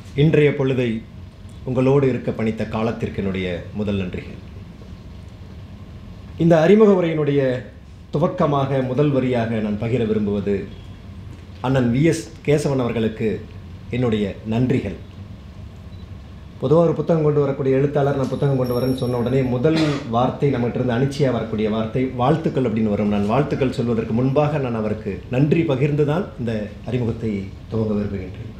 இன்றைய பொழுதை உங்களோடு இருக்க பணித்த காலத்திற்கு என்னுடைய முதல் நன்றிகள் இந்த அறிமுக உரையினுடைய துவக்கமாக முதல் வரியாக நான் பகிர விரும்புவது அண்ணன் விஎஸ் கேசவன் அவர்களுக்கு என்னுடைய நன்றிகள் பொதுவாக ஒரு புத்தகம் கொண்டு வரக்கூடிய எழுத்தாளர் நான் புத்தகம் கொண்டு வரேன்னு சொன்ன உடனே முதல் வார்த்தை நம்மகிட்ட இருந்து அனிச்சையாக வரக்கூடிய வார்த்தை வாழ்த்துக்கள் அப்படின்னு வரும் நான் வாழ்த்துக்கள் சொல்வதற்கு முன்பாக நான் அவருக்கு நன்றி பகிர்ந்து தான் இந்த அறிமுகத்தை துவங்க விரும்புகின்றேன்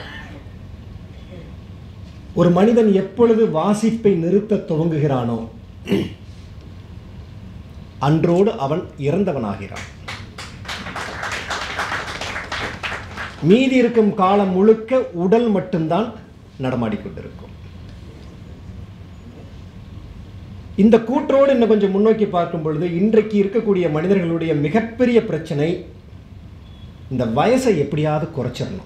ஒரு மனிதன் எப்பொழுது வாசிப்பை நிறுத்த துவங்குகிறானோ அன்றோடு அவன் இறந்தவனாகிறான் மீதி இருக்கும் காலம் முழுக்க உடல் மட்டும்தான் நடமாடிக்கொண்டிருக்கும் இந்த கூற்றோடு இன்னும் கொஞ்சம் முன்னோக்கி பார்க்கும் பொழுது இன்றைக்கு இருக்கக்கூடிய மனிதர்களுடைய மிகப்பெரிய பிரச்சனை இந்த வயசை எப்படியாவது குறைச்சிடணும்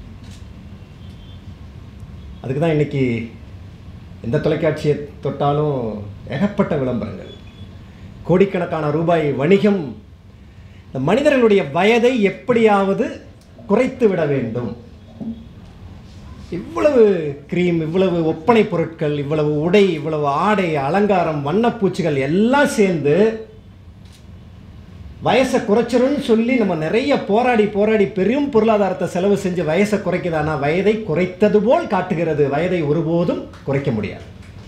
அதுக்கு தான் இன்னைக்கு எந்த தொலைக்காட்சியை தொட்டாலும் ஏகப்பட்ட விளம்பரங்கள் கோடிக்கணக்கான ரூபாய் வணிகம் இந்த மனிதர்களுடைய வயதை எப்படியாவது குறைத்து விட வேண்டும் இவ்வளவு கிரீம் இவ்வளவு ஒப்பனை பொருட்கள் இவ்வளவு உடை இவ்வளவு ஆடை அலங்காரம் வண்ணப்பூச்சிகள் எல்லாம் சேர்ந்து வயசை குறைச்சிரும்னு சொல்லி நம்ம நிறைய போராடி போராடி பெரும் பொருளாதாரத்தை செலவு செஞ்சு வயசை குறைக்குதானா வயதை குறைத்தது போல் காட்டுகிறது வயதை ஒருபோதும் குறைக்க முடியாது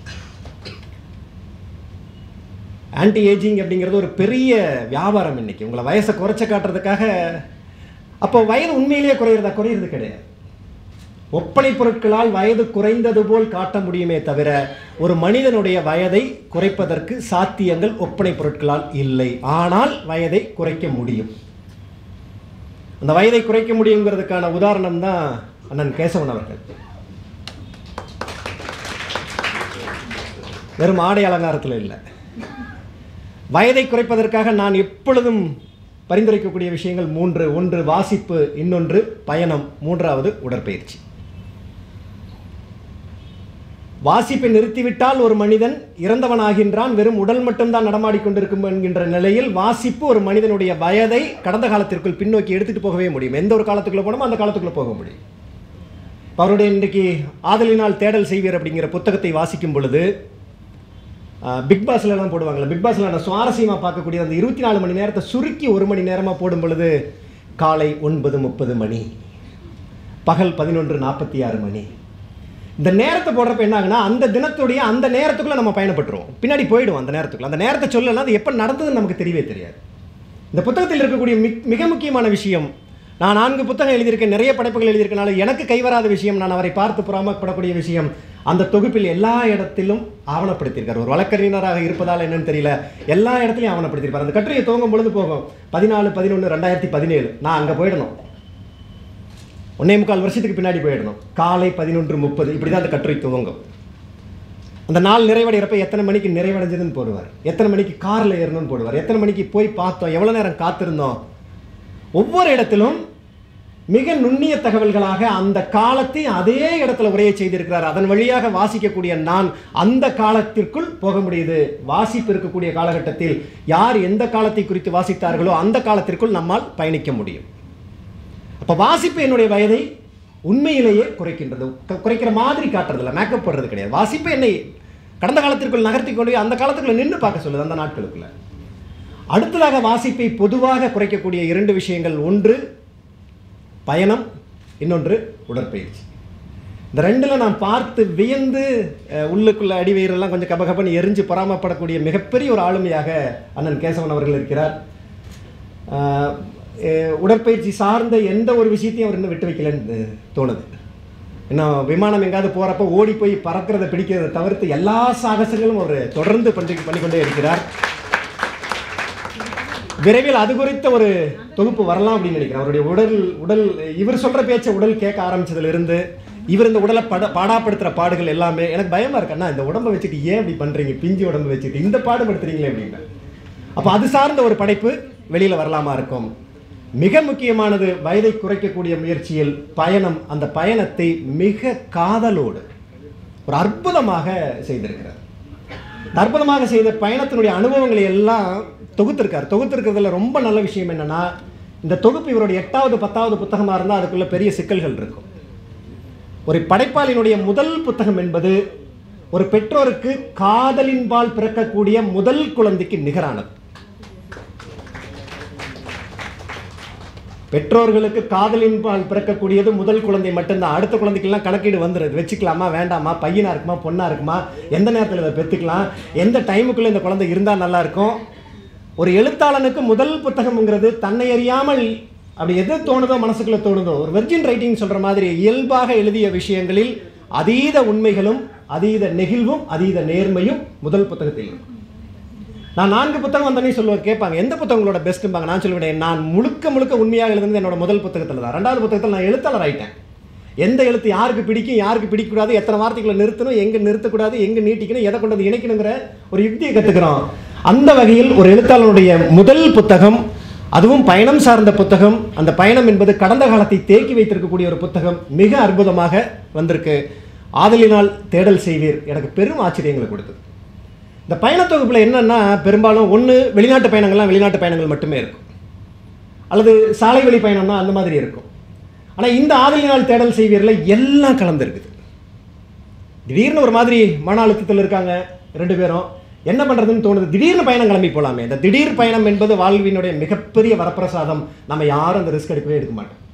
ஆன்டி ஏஜிங் அப்படிங்கிறது ஒரு பெரிய வியாபாரம் இன்னைக்கு உங்களை வயசை குறைச்ச காட்டுறதுக்காக அப்போ வயது உண்மையிலேயே குறையிறதா குறையிறது கிடையாது ஒப்பனை பொருட்களால் வயது குறைந்தது போல் காட்ட முடியுமே தவிர ஒரு மனிதனுடைய வயதை குறைப்பதற்கு சாத்தியங்கள் ஒப்பனை பொருட்களால் இல்லை ஆனால் வயதை குறைக்க முடியும் அந்த வயதை குறைக்க முடியுங்கிறதுக்கான உதாரணம் தான் அண்ணன் கேசவன் அவர்கள் வெறும் ஆடை அலங்காரத்தில் இல்லை வயதை குறைப்பதற்காக நான் எப்பொழுதும் பரிந்துரைக்கக்கூடிய விஷயங்கள் மூன்று ஒன்று வாசிப்பு இன்னொன்று பயணம் மூன்றாவது உடற்பயிற்சி வாசிப்பை நிறுத்திவிட்டால் ஒரு மனிதன் இறந்தவனாகின்றான் வெறும் உடல் மட்டும்தான் நடமாடிக்கொண்டிருக்கும் என்கின்ற நிலையில் வாசிப்பு ஒரு மனிதனுடைய வயதை கடந்த காலத்திற்குள் பின்னோக்கி எடுத்துட்டு போகவே முடியும் எந்த ஒரு காலத்துக்குள்ள போனோமோ அந்த காலத்துக்குள்ள போக முடியும் இப்ப அவருடைய இன்றைக்கு ஆதலினால் தேடல் செய்வீர் அப்படிங்கிற புத்தகத்தை வாசிக்கும் பொழுது பிக் பாஸ்லலாம் போடுவாங்கல்ல பிக் பாஸ்ல நான் சுவாரஸ்யமாக பார்க்கக்கூடிய அந்த இருபத்தி நாலு மணி நேரத்தை சுருக்கி ஒரு மணி நேரமாக போடும் பொழுது காலை ஒன்பது முப்பது மணி பகல் பதினொன்று நாற்பத்தி ஆறு மணி இந்த நேரத்தை போடுறப்ப என்ன ஆகுனா அந்த தினத்துடைய அந்த நேரத்துக்குள்ளே நம்ம பயணப்பட்டுருவோம் பின்னாடி போயிடுவோம் அந்த நேரத்துக்குள்ள அந்த நேரத்தை சொல்லலாம் அது எப்போ நடந்ததுன்னு நமக்கு தெரியவே தெரியாது இந்த புத்தகத்தில் இருக்கக்கூடிய மிக் மிக முக்கியமான விஷயம் நான் நான்கு புத்தகம் எழுதியிருக்கேன் நிறைய படைப்புகள் எழுதியிருக்கனால எனக்கு கைவராத விஷயம் நான் அவரை பார்த்து புறாமப்படக்கூடிய விஷயம் அந்த தொகுப்பில் எல்லா இடத்திலும் ஆவணப்படுத்தியிருக்கார் ஒரு வழக்கறிஞராக இருப்பதால் என்னன்னு தெரியல எல்லா இடத்துலையும் ஆவணப்படுத்தியிருப்பார் அந்த கட்டுரையை துவங்கும் பொழுது போகும் பதினாலு பதினொன்று ரெண்டாயிரத்தி பதினேழு நான் அங்கே போயிடணும் ஒன்னே முக்கால் வருஷத்துக்கு பின்னாடி போயிடணும் காலை பதினொன்று முப்பது இப்படி தான் அந்த கட்டுரை துவங்கும் அந்த நாள் நிறைவடைகிறப்ப எத்தனை மணிக்கு நிறைவடைஞ்சதுன்னு போடுவார் எத்தனை மணிக்கு காரில் ஏறணும்னு போடுவார் எத்தனை மணிக்கு போய் பார்த்தோம் எவ்வளோ நேரம் காத்திருந்தோம் ஒவ்வொரு இடத்திலும் மிக நுண்ணிய தகவல்களாக அந்த காலத்தை அதே இடத்துல உரையை செய்திருக்கிறார் அதன் வழியாக வாசிக்கக்கூடிய நான் அந்த காலத்திற்குள் போக முடியுது வாசிப்பு இருக்கக்கூடிய காலகட்டத்தில் யார் எந்த காலத்தை குறித்து வாசித்தார்களோ அந்த காலத்திற்குள் நம்மால் பயணிக்க முடியும் அப்போ வாசிப்பு என்னுடைய வயதை உண்மையிலேயே குறைக்கின்றது க- குறைக்கிற மாதிரி காட்டுறதில்ல மேக்கப் போடுறது கிடையாது வாசிப்பு என்னை கடந்த காலத்திற்குள் நகர்த்தி கொண்டு போய் அந்த காலத்துக்குள்ள நின்று பார்க்க சொல்லுது அந்த நாட்களுக்குள்ள அடுத்ததாக வாசிப்பை பொதுவாக குறைக்கக்கூடிய இரண்டு விஷயங்கள் ஒன்று பயணம் இன்னொன்று உடற்பயிற்சி இந்த ரெண்டில் நான் பார்த்து வியந்து அஹ், உள்ளுக்குள்ள அடிவயிறெல்லாம் கொஞ்சம் கபகபன்னு எரிஞ்சு பொறாமப்படக்கூடிய மிகப்பெரிய ஒரு ஆளுமையாக அண்ணன் கேசவன் அவர்கள் இருக்கிறார் ஆஹ், அஹ், உடற்பயிற்சி சார்ந்த எந்த ஒரு விஷயத்தையும் அவர் இன்னும் விட்டு வைக்கலன்னு தோணுது இன்னும் விமானம் எங்காவது போகிறப்ப ஓடி போய் பறக்கிறத பிடிக்கிறத தவிர்த்து எல்லா சாகசங்களும் அவர் தொடர்ந்து பண்ணி பண்ணிக்கொண்டே இருக்கிறார் விரைவில் அது குறித்த ஒரு தொகுப்பு வரலாம் அப்படின்னு நினைக்கிறேன் அவருடைய உடல் உடல் இவர் சொல்ற பேச்சை உடல் கேட்க ஆரம்பிச்சதுல இருந்து இவர் இந்த உடலை பட பாடாப்படுத்துற பாடுகள் எல்லாமே எனக்கு பயமா இருக்கண்ணா இந்த உடம்பை வச்சுட்டு ஏன் இப்படி பண்றீங்க பிஞ்சு உடம்பு வச்சுட்டு இந்த பாடுபடுத்துறீங்களே அப்படின்னு அப்போ அது சார்ந்த ஒரு படைப்பு வெளியில வரலாமா இருக்கும் மிக முக்கியமானது வயதை குறைக்கக்கூடிய முயற்சியில் பயணம் அந்த பயணத்தை மிக காதலோடு ஒரு அற்புதமாக செய்திருக்கிறார் இந்த அற்புதமாக செய்த பயணத்தினுடைய அனுபவங்களை எல்லாம் தொகுத்திருக்கார் தொகுத்திருக்கிறதுல ரொம்ப நல்ல விஷயம் என்னன்னா இந்த தொகுப்பு இவருடைய எட்டாவது பத்தாவது புத்தகமாக இருந்தால் அதுக்குள்ள பெரிய சிக்கல்கள் இருக்கும் ஒரு படைப்பாளியினுடைய முதல் புத்தகம் என்பது ஒரு பெற்றோருக்கு காதலின்பால் பிறக்கக்கூடிய முதல் குழந்தைக்கு நிகரானது பெற்றோர்களுக்கு காதலின்பால் பிறக்கக்கூடியது முதல் குழந்தை மட்டும்தான் அடுத்த குழந்தைக்கெல்லாம் கணக்கீடு வந்துடுது வச்சுக்கலாமா வேண்டாமா பையனா இருக்குமா பொண்ணா இருக்குமா எந்த நேரத்தில் இதை பெற்றுக்கலாம் எந்த டைமுக்குள்ள இந்த குழந்தை இருந்தால் நல்லா இருக்கும் ஒரு எழுத்தாளனுக்கு முதல் புத்தகம்ங்கிறது தன்னை அறியாமல் அப்படி எது தோணுதோ மனசுக்குள்ள தோணுதோ ஒரு வெர்ஜின் ரைட்டிங் சொல்ற மாதிரி இயல்பாக எழுதிய விஷயங்களில் அதீத உண்மைகளும் அதீத நெகிழ்வும் அதீத நேர்மையும் முதல் புத்தகத்தில் இருக்கும் நான் நான்கு புத்தகம் வந்தோடனே சொல்லுவேன் கேட்பாங்க எந்த புத்தகங்களோட பெஸ்ட்டும்பாங்க நான் சொல்லுவேன் நான் முழுக்க முழுக்க உண்மையாக எழுதுனது என்னோட முதல் புத்தகத்தில் தான் ரெண்டாவது புத்தகத்தில் நான் எழுத்தாளர் ஆயிட்டேன் எந்த எழுத்து யாருக்கு பிடிக்கும் யாருக்கு பிடிக்கக்கூடாது எத்தனை வார்த்தைகளை நிறுத்தணும் எங்கே நிறுத்தக்கூடாது எங்கே நீட்டிக்கணும் எதை கொண்டு வந்து இணைக்கணுங்கிற ஒரு யுக்தியை கற்றுக்கிறோம் அந்த வகையில் ஒரு எழுத்தாளனுடைய முதல் புத்தகம் அதுவும் பயணம் சார்ந்த புத்தகம் அந்த பயணம் என்பது கடந்த காலத்தை தேக்கி வைத்திருக்கக்கூடிய ஒரு புத்தகம் மிக அற்புதமாக வந்திருக்கு ஆதலினால் தேடல் செய்வீர் எனக்கு பெரும் ஆச்சரியங்களை கொடுத்தது இந்த பயணத் தொகுப்பில் என்னன்னா பெரும்பாலும் ஒன்று வெளிநாட்டு பயணங்கள்லாம் வெளிநாட்டு பயணங்கள் மட்டுமே இருக்கும் அல்லது சாலை வழி பயணம்னா அந்த மாதிரி இருக்கும் ஆனால் இந்த ஆதலினால் தேடல் செய்வீரில் எல்லாம் கலந்துருக்குது திடீர்னு ஒரு மாதிரி மன அழுத்தத்தில் இருக்காங்க ரெண்டு பேரும் என்ன பண்ணுறதுன்னு தோணுது திடீர்னு பயணம் கிளம்பி போகலாமே இந்த திடீர் பயணம் என்பது வாழ்வினுடைய மிகப்பெரிய வரப்பிரசாதம் நம்ம யாரும் அந்த ரிஸ்க் எடுக்கவே எடுக்க மாட்டோம்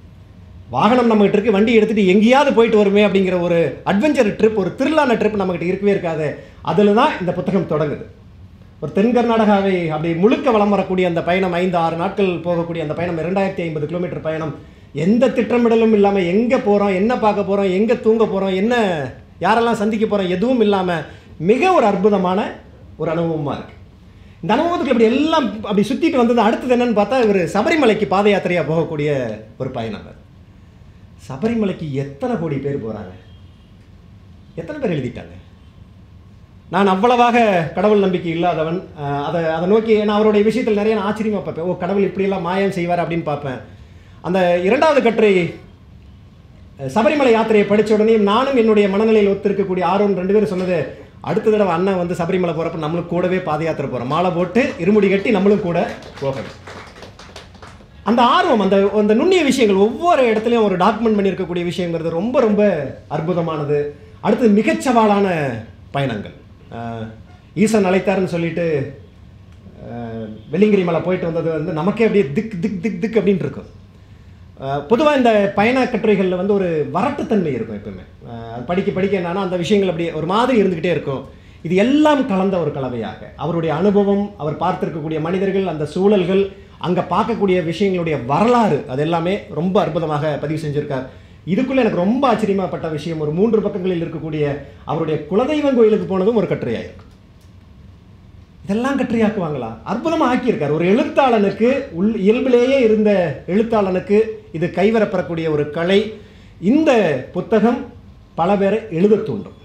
வாகனம் நம்மகிட்ட இருக்கு வண்டி எடுத்துட்டு எங்கேயாவது போயிட்டு வருமே அப்படிங்கிற ஒரு அட்வென்ச்சர் ட்ரிப் ஒரு திருவிழான ட்ரிப் நம்மகிட்ட இருக்கவே இருக்காது அதில் தான் இந்த புத்தகம் தொடங்குது ஒரு தென் கர்நாடகாவை அப்படி முழுக்க வலம் வரக்கூடிய அந்த பயணம் ஐந்து ஆறு நாட்கள் போகக்கூடிய அந்த பயணம் இரண்டாயிரத்தி ஐம்பது கிலோமீட்டர் பயணம் எந்த திட்டமிடலும் இல்லாமல் எங்கே போகிறோம் என்ன பார்க்க போகிறோம் எங்கே தூங்க போகிறோம் என்ன யாரெல்லாம் சந்திக்க போகிறோம் எதுவும் இல்லாமல் மிக ஒரு அற்புதமான ஒரு அனுபவமாக இருக்குது இந்த அனுபவத்துக்கு இப்படி எல்லாம் அப்படி சுற்றிட்டு வந்தது அடுத்தது என்னன்னு பார்த்தா இவர் சபரிமலைக்கு பாத யாத்திரையாக போகக்கூடிய ஒரு பயணம் அது சபரிமலைக்கு எத்தனை கோடி பேர் போகிறாங்க எத்தனை பேர் எழுதிட்டாங்க நான் அவ்வளவாக கடவுள் நம்பிக்கை இல்லாதவன் அஹ், அதை அதை நோக்கி நான் அவருடைய விஷயத்தில் நிறைய நான் ஆச்சரியமா பார்ப்பேன் ஓ கடவுள் இப்படியெல்லாம் மாயம் செய்வார் அப்படின்னு பார்ப்பேன் அந்த இரண்டாவது கட்டுரை அஹ், சபரிமலை யாத்திரையை படித்த உடனே நானும் என்னுடைய மனநிலையில் ஒத்திருக்கக்கூடிய ஆர்வம் ரெண்டு பேரும் சொன்னது அடுத்த தடவை அண்ணன் வந்து சபரிமலை போகிறப்ப நம்மளும் கூடவே பாத யாத்திரை போகிறோம் மாலை போட்டு இருமுடி கட்டி நம்மளும் கூட போகணும் அந்த ஆர்வம் அந்த அந்த நுண்ணிய விஷயங்கள் ஒவ்வொரு இடத்துலையும் ஒரு டாக்குமெண்ட் பண்ணியிருக்கக்கூடிய விஷயங்கிறது ரொம்ப ரொம்ப அற்புதமானது அடுத்தது மிகச் சவாலான பயணங்கள் ஆஹ் ஈசன் அழைத்தாருன்னு சொல்லிட்டு ஆஹ் வெள்ளிங்கிரி மலை போயிட்டு வந்தது வந்து நமக்கே அப்படியே திக் திக் திக் திக் அப்படின்ட்டு இருக்கும் பொதுவாக இந்த பயண கட்டுரைகளில் வந்து ஒரு வரட்டுத்தன்மை இருக்கும் எப்பவுமே ஆஹ் அது படிக்க படிக்க என்னன்னா அந்த விஷயங்கள் அப்படியே ஒரு மாதிரி இருந்துக்கிட்டே இருக்கும் இது எல்லாம் கலந்த ஒரு கலவையாக அவருடைய அனுபவம் அவர் பார்த்திருக்கக்கூடிய மனிதர்கள் அந்த சூழல்கள் அங்கே பார்க்கக்கூடிய விஷயங்களுடைய வரலாறு அது எல்லாமே ரொம்ப அற்புதமாக பதிவு செஞ்சிருக்கார் இதுக்குள்ள எனக்கு ரொம்ப ஆச்சரியமாப்பட்ட விஷயம் ஒரு மூன்று பக்கங்களில் இருக்கக்கூடிய அவருடைய குலதெய்வம் கோயிலுக்கு போனதும் ஒரு கட்டுரையாயிருக்கு இதெல்லாம் கட்டுரையாக்குவாங்களா அற்புதமாக ஆக்கியிருக்கார் ஒரு எழுத்தாளனுக்கு உள் இயல்பிலேயே இருந்த எழுத்தாளனுக்கு இது கைவரப்பெறக்கூடிய ஒரு கலை இந்த புத்தகம் பல பேரை எழுதத் தூண்டும்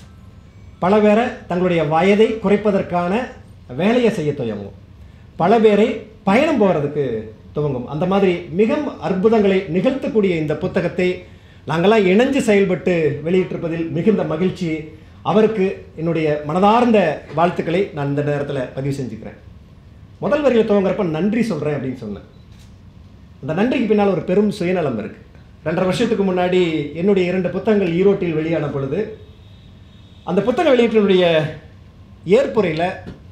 பல பேரை தங்களுடைய வயதை குறைப்பதற்கான வேலையை செய்ய துவங்கும் பல பேரை பயணம் போகிறதுக்கு துவங்கும் அந்த மாதிரி மிக அற்புதங்களை நிகழ்த்தக்கூடிய இந்த புத்தகத்தை நாங்களாம் இணைஞ்சு செயல்பட்டு வெளியிட்டிருப்பதில் மிகுந்த மகிழ்ச்சி அவருக்கு என்னுடைய மனதார்ந்த வாழ்த்துக்களை நான் இந்த நேரத்தில் பதிவு செஞ்சுக்கிறேன் முதல் வரியில் துவங்குறப்ப நன்றி சொல்கிறேன் அப்படின்னு சொன்னேன் அந்த நன்றிக்கு பின்னால் ஒரு பெரும் சுயநலம் இருக்கு ரெண்டரை வருஷத்துக்கு முன்னாடி என்னுடைய இரண்டு புத்தகங்கள் ஈரோட்டில் வெளியான பொழுது அந்த புத்தக வெளியீட்டினுடைய ஏற்புரையில்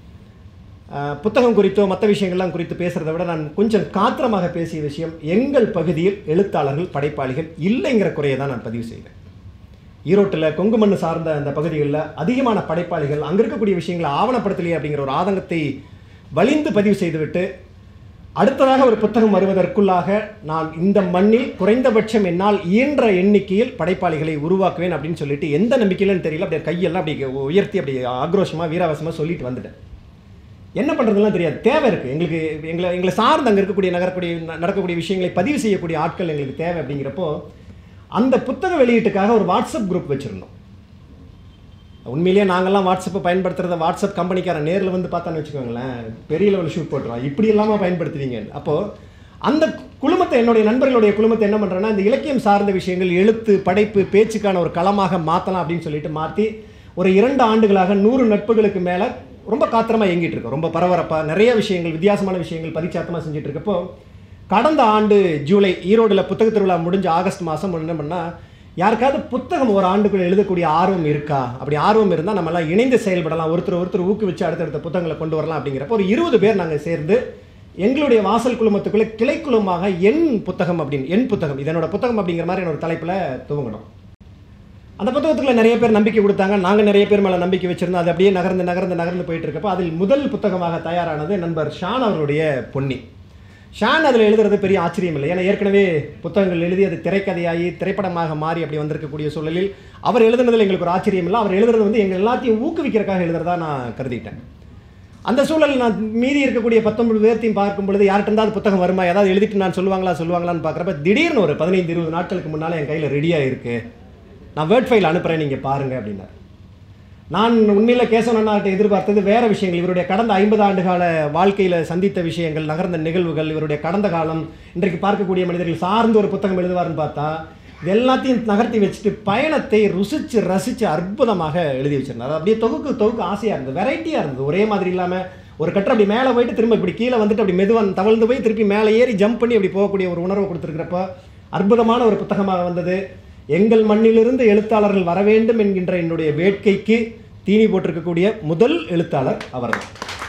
அஹ், புத்தகம் குறித்தோ மற்ற விஷயங்கள்லாம் குறித்து பேசுகிறத விட நான் கொஞ்சம் காத்திரமாக பேசிய விஷயம் எங்கள் பகுதியில் எழுத்தாளர்கள் படைப்பாளிகள் இல்லைங்கிற குறையை தான் நான் பதிவு செய்தேன் ஈரோட்டில் கொங்கு மண்ணு சார்ந்த அந்த பகுதிகளில் அதிகமான படைப்பாளிகள் அங்கே இருக்கக்கூடிய விஷயங்களை ஆவணப்படுத்தலையே அப்படிங்கிற ஒரு ஆதங்கத்தை வலிந்து பதிவு செய்துவிட்டு அடுத்ததாக ஒரு புத்தகம் வருவதற்குள்ளாக நான் இந்த மண்ணில் குறைந்தபட்சம் என்னால் இயன்ற எண்ணிக்கையில் படைப்பாளிகளை உருவாக்குவேன் அப்படின்னு சொல்லிட்டு எந்த நம்பிக்கையிலன்னு தெரியல அப்படியே கையெல்லாம் அப்படி உயர்த்தி அப்படி ஆக்ரோஷமாக வீராவசமாக சொல்லிட்டு வந்துட்டேன் என்ன பண்ணுறதுலாம் தெரியாது தேவை இருக்குது எங்களுக்கு எங்களை எங்களை சார்ந்து அங்கே இருக்கக்கூடிய நகரக்கூடிய ந- நடக்கக்கூடிய விஷயங்களை பதிவு செய்யக்கூடிய ஆட்கள் எங்களுக்கு தேவை அப்படிங்கிறப்போ அந்த புத்தக வெளியீட்டுக்காக ஒரு வாட்ஸ்அப் குரூப் வச்சுருந்தோம் உண்மையிலேயே நாங்கள்லாம் வாட்ஸ்அப்பை பயன்படுத்துறத வாட்ஸ்அப் கம்பெனிக்காரன் நேரில் வந்து பார்த்தான்னு வச்சுக்கோங்களேன் பெரிய லெவல் ஷூட் போட்டுருவான் இப்படி இல்லாமல் பயன்படுத்துவீங்க அப்போது அந்த குழுமத்தை என்னுடைய நண்பர்களுடைய குழுமத்தை என்ன பண்ணுறேன்னா இந்த இலக்கியம் சார்ந்த விஷயங்கள் எழுத்து படைப்பு பேச்சுக்கான ஒரு களமாக மாற்றலாம் அப்படின்னு சொல்லிட்டு மாற்றி ஒரு இரண்டு ஆண்டுகளாக நூறு நட்புகளுக்கு மேலே ரொம்ப காத்திரமாக இயங்கிட்டு இருக்கோம் ரொம்ப பரபரப்பாக நிறைய விஷயங்கள் வித்தியாசமான விஷயங்கள் பரிச்சாத்தமாக செஞ்சுட்டு இருக்கப்போ கடந்த ஆண்டு ஜூலை ஈரோடுல புத்தக திருவிழா முடிஞ்ச ஆகஸ்ட் மாதம் என்ன பண்ணால் யாருக்காவது புத்தகம் ஒரு ஆண்டுக்குள்ள எழுதக்கூடிய ஆர்வம் இருக்கா அப்படி ஆர்வம் இருந்தால் நம்ம எல்லாம் இணைந்து செயல்படலாம் ஒருத்தர் ஒருத்தர் ஊக்குவிச்சு அடுத்தடுத்த புத்தகங்களை கொண்டு வரலாம் அப்படிங்கிறப்ப ஒரு இருபது பேர் நாங்கள் சேர்ந்து எங்களுடைய வாசல் குழுமத்துக்குள்ளே கிளைக்குழுமாக என் புத்தகம் அப்படின்னு என் புத்தகம் இதனோட புத்தகம் அப்படிங்கிற மாதிரி ஒரு தலைப்பில் துவங்கணும் அந்த புத்தகத்துக்குள்ள நிறைய பேர் நம்பிக்கை கொடுத்தாங்க நாங்கள் நிறைய பேர் மேலே நம்பிக்கை வச்சிருந்தோம் அது அப்படியே நகர்ந்து நகர்ந்து நகர்ந்து போயிட்டு இருக்கப்போ அதில் முதல் புத்தகமாக தயாரானது நண்பர் ஷான் அவர்களுடைய பொன்னி ஷான் அதில் எழுதுறது பெரிய ஆச்சரியம் இல்லை ஏன்னா ஏற்கனவே புத்தகங்கள் எழுதி அது திரைக்கதையாகி திரைப்படமாக மாறி அப்படி வந்திருக்கக்கூடிய சூழலில் அவர் எழுதுனதில் எங்களுக்கு ஒரு ஆச்சரியம் இல்லை அவர் எழுதுறது வந்து எங்கள் எல்லாத்தையும் ஊக்குவிக்கிறதுக்காக எழுதுறதா நான் கருதிட்டேன் அந்த சூழல் நான் மீதி இருக்கக்கூடிய பத்தொன்பது பேர்த்தையும் பார்க்கும் பொழுது யார்கிட்ட இருந்தாவது புத்தகம் வருமா ஏதாவது எழுதிட்டு நான் சொல்லுவாங்களா சொல்லுவாங்களான்னு பார்க்குறப்ப திடீர்னு ஒரு பதினைந்து இருபது நாட்களுக்கு முன்னால் என் கையில் ரெடியாக இருக்கு நான் வேர்ட் ஃபைல் அனுப்புகிறேன் நீங்கள் பாருங்க அப்படின்னார் நான் உண்மையில் கேசவனாட்ட எதிர்பார்த்தது வேற விஷயங்கள் இவருடைய கடந்த ஐம்பது ஆண்டு கால வாழ்க்கையில் சந்தித்த விஷயங்கள் நகர்ந்த நிகழ்வுகள் இவருடைய கடந்த காலம் இன்றைக்கு பார்க்கக்கூடிய மனிதர்கள் சார்ந்து ஒரு புத்தகம் எழுதுவார்னு பார்த்தா இது எல்லாத்தையும் நகர்த்தி வச்சுட்டு பயணத்தை ருசிச்சு ரசித்து அற்புதமாக எழுதி வச்சிருந்தார் அது அப்படியே தொகுக்கு தொகுக்கு ஆசையாக இருந்தது வெரைட்டியாக இருந்தது ஒரே மாதிரி இல்லாமல் ஒரு கட்டர் அப்படி மேலே போயிட்டு திரும்ப இப்படி கீழே வந்துட்டு அப்படி மெதுவாக தவழ்ந்து போய் திருப்பி மேலே ஏறி ஜம்ப் பண்ணி அப்படி போகக்கூடிய ஒரு உணர்வை கொடுத்துருக்கிறப்ப அற்புதமான ஒரு புத்தகமாக வந்தது எங்கள் மண்ணிலிருந்து எழுத்தாளர்கள் வர வேண்டும் என்கின்ற என்னுடைய வேட்கைக்கு தீனி போட்டிருக்கக்கூடிய முதல் எழுத்தாளர் அவர்தான்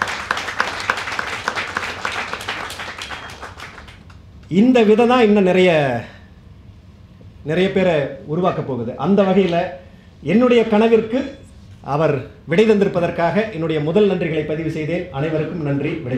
இந்த விதை தான் இன்னும் நிறைய நிறைய பேரை உருவாக்க போகுது அந்த வகையில் என்னுடைய கனவிற்கு அவர் விடை தந்திருப்பதற்காக என்னுடைய முதல் நன்றிகளை பதிவு செய்தேன் அனைவருக்கும் நன்றி விடை